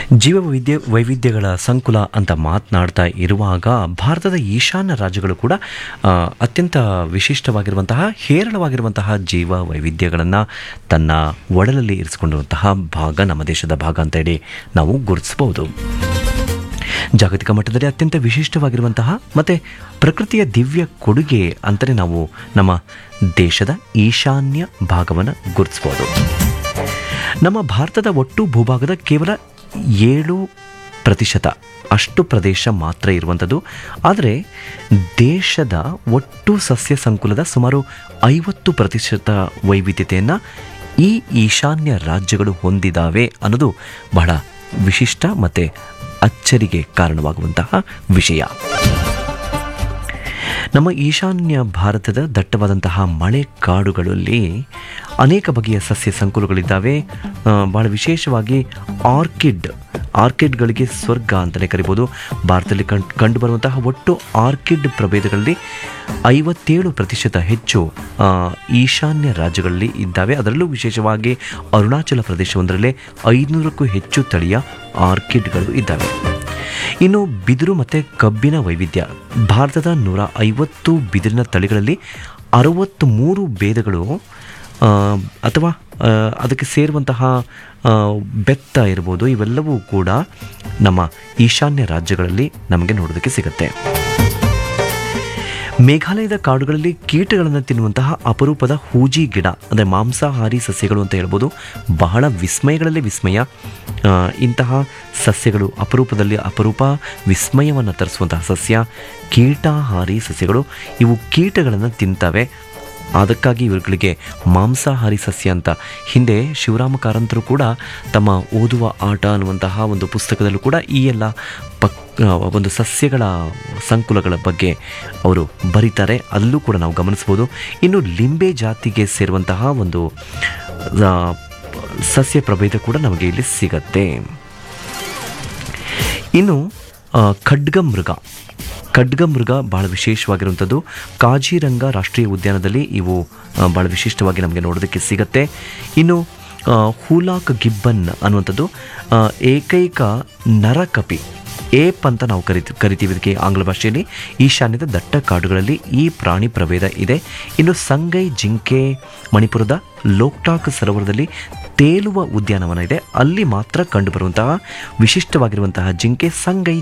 ಜೀವ ವೈದ್ಯ ವೈವಿಧ್ಯಗಳ ಸಂಕುಲ ಅಂತ ಮಾತನಾಡ್ತಾ ಇರುವಾಗ ಭಾರತದ ಈಶಾನ್ಯ ರಾಜ್ಯಗಳು ಕೂಡ ಆ, ಅತ್ಯಂತ ವಿಶಿಷ್ಟವಾಗಿರುವಂತಹ ಹೇರಳವಾಗಿರುವಂತಹ ಜೀವ ವೈವಿಧ್ಯಗಳನ್ನು ತನ್ನ ಒಡಲಲ್ಲಿ ಇರಿಸಿಕೊಂಡಿರುವಂತಹ ಭಾಗ ನಮ್ಮ ದೇಶದ ಭಾಗ ಅಂತ ಹೇಳಿ ನಾವು ಗುರುತಿಸಬಹುದು ಜಾಗತಿಕ ಮಟ್ಟದಲ್ಲಿ ಅತ್ಯಂತ ವಿಶಿಷ್ಟವಾಗಿರುವಂತಹ ಮತ್ತು ಪ್ರಕೃತಿಯ ದಿವ್ಯ ಕೊಡುಗೆ ಅಂತಲೇ ನಾವು ನಮ್ಮ ದೇಶದ ಈಶಾನ್ಯ ಭಾಗವನ್ನು ಗುರುತಿಸ್ಬೋದು ನಮ್ಮ ಭಾರತದ ಒಟ್ಟು ಭೂಭಾಗದ ಕೇವಲ ಏಳು ಪ್ರತಿಶತ ಅಷ್ಟು ಪ್ರದೇಶ ಮಾತ್ರ ಇರುವಂಥದ್ದು ಆದರೆ ದೇಶದ ಒಟ್ಟು ಸಸ್ಯ ಸಂಕುಲದ ಸುಮಾರು ಐವತ್ತು ಪ್ರತಿಶತ ವೈವಿಧ್ಯತೆಯನ್ನು ಈ ಈಶಾನ್ಯ ರಾಜ್ಯಗಳು ಹೊಂದಿದ್ದಾವೆ ಅನ್ನೋದು ಬಹಳ ವಿಶಿಷ್ಟ ಮತ್ತು ಅಚ್ಚರಿಗೆ ಕಾರಣವಾಗುವಂತಹ ವಿಷಯ ನಮ್ಮ ಈಶಾನ್ಯ ಭಾರತದ ದಟ್ಟವಾದಂತಹ ಮಳೆ ಕಾಡುಗಳಲ್ಲಿ ಅನೇಕ ಬಗೆಯ ಸಸ್ಯ ಸಂಕುಲಗಳಿದ್ದಾವೆ ಆ, ಬಹಳ ವಿಶೇಷವಾಗಿ ಆರ್ಕಿಡ್ ಆರ್ಕಿಡ್ಗಳಿಗೆ ಸ್ವರ್ಗ ಅಂತಲೇ ಕರಿಬೋದು ಭಾರತದಲ್ಲಿ ಕಂಡು ಕಂಡುಬರುವಂತಹ ಒಟ್ಟು ಆರ್ಕಿಡ್ ಪ್ರಭೇದಗಳಲ್ಲಿ ಐವತ್ತೇಳು ಪ್ರತಿಶತ ಹೆಚ್ಚು ಆ, ಈಶಾನ್ಯ ರಾಜ್ಯಗಳಲ್ಲಿ ಇದ್ದಾವೆ ಅದರಲ್ಲೂ ವಿಶೇಷವಾಗಿ ಅರುಣಾಚಲ ಪ್ರದೇಶವೊಂದರಲ್ಲೇ ಐದುನೂರಕ್ಕೂ ಹೆಚ್ಚು ತಳಿಯ ಆರ್ಕಿಡ್ಗಳು ಇದ್ದಾವೆ ಇನ್ನು ಬಿದಿರು ಮತ್ತು ಕಬ್ಬಿನ ವೈವಿಧ್ಯ ಭಾರತದ ನೂರ ಐವತ್ತು ಬಿದಿರಿನ ತಳಿಗಳಲ್ಲಿ ಅರವತ್ತ್ಮೂರು ಭೇದಗಳು ಆ, ಅಥವಾ ಆ, ಅದಕ್ಕೆ ಸೇರುವಂತಹ ಆ, ಬೆತ್ತ ಇರ್ಬೋದು ಇವೆಲ್ಲವೂ ಕೂಡ ನಮ್ಮ ಈಶಾನ್ಯ ರಾಜ್ಯಗಳಲ್ಲಿ ನಮಗೆ ನೋಡೋದಕ್ಕೆ ಸಿಗುತ್ತೆ ಮೇಘಾಲಯದ ಕಾಡುಗಳಲ್ಲಿ ಕೀಟಗಳನ್ನು ತಿನ್ನುವಂತಹ ಅಪರೂಪದ ಹೂಜಿ ಗಿಡ ಅಂದರೆ ಮಾಂಸಾಹಾರಿ ಸಸ್ಯಗಳು ಅಂತ ಹೇಳ್ಬೋದು ಬಹಳ ವಿಸ್ಮಯಗಳಲ್ಲಿ ವಿಸ್ಮಯ ಆ, ಇಂತಹ ಸಸ್ಯಗಳು ಅಪರೂಪದಲ್ಲಿ ಅಪರೂಪ ವಿಸ್ಮಯವನ್ನು ತರಿಸುವಂತಹ ಸಸ್ಯ ಕೀಟಾಹಾರಿ ಸಸ್ಯಗಳು ಇವು ಕೀಟಗಳನ್ನು ತಿಂತವೆ ಅದಕ್ಕಾಗಿ ಇವುಗಳಿಗೆ ಮಾಂಸಾಹಾರಿ ಸಸ್ಯ ಅಂತ ಹಿಂದೆ ಶಿವರಾಮ ಕಾರಂತರು ಕೂಡ ತಮ್ಮ ಓದುವ ಆಟ ಅನ್ನುವಂತಹ ಒಂದು ಪುಸ್ತಕದಲ್ಲೂ ಕೂಡ ಈ ಎಲ್ಲ ಪಕ್ ಆ, ಒಂದು ಸಸ್ಯಗಳ ಸಂಕುಲಗಳ ಬಗ್ಗೆ ಅವರು ಬರೀತಾರೆ ಅಲ್ಲೂ ಕೂಡ ನಾವು ಗಮನಿಸ್ಬೋದು ಇನ್ನು ಲಿಂಬೆ ಜಾತಿಗೆ ಸೇರುವಂತಹ ಒಂದು ಆ, ಸಸ್ಯ ಪ್ರಭೇದ ಕೂಡ ನಮಗೆ ಇಲ್ಲಿ ಸಿಗತ್ತೆ ಇನ್ನು ಆ, ಖಡ್ಗಮೃಗ ಖಡ್ಗಮೃಗ ಬಹಳ ವಿಶೇಷವಾಗಿರುವಂಥದ್ದು ಕಾಜಿರಂಗ ರಾಷ್ಟ್ರೀಯ ಉದ್ಯಾನದಲ್ಲಿ ಇವು ಆ, ಬಹಳ ವಿಶಿಷ್ಟವಾಗಿ ನಮಗೆ ನೋಡೋದಕ್ಕೆ ಸಿಗತ್ತೆ ಇನ್ನು ಆ, ಹೂಲಾಕ್ ಗಿಬ್ಬನ್ ಅನ್ನುವಂಥದ್ದು ಆ, ಏಕೈಕ ನರಕಪಿ ಏಪ್ ಅಂತ ನಾವು ಕರಿತೀವಿ ಕರಿತೀವಿ ಇದಕ್ಕೆ ಆಂಗ್ಲ ಭಾಷೆಯಲ್ಲಿ ಈಶಾನ್ಯದ ದಟ್ಟ ಕಾಡುಗಳಲ್ಲಿ ಈ ಪ್ರಾಣಿ ಪ್ರಭೇದ ಇದೆ ಇನ್ನು ಸಂಗೈ ಜಿಂಕೆ ಮಣಿಪುರದ ಲೋಕ್ಟಾಕ್ ಸರೋವರದಲ್ಲಿ ತೇಲುವ ಉದ್ಯಾನವನ ಇದೆ ಅಲ್ಲಿ ಮಾತ್ರ ಕಂಡುಬರುವಂತಹ ವಿಶಿಷ್ಟವಾಗಿರುವಂತಹ ಜಿಂಕೆ ಸಂಗೈ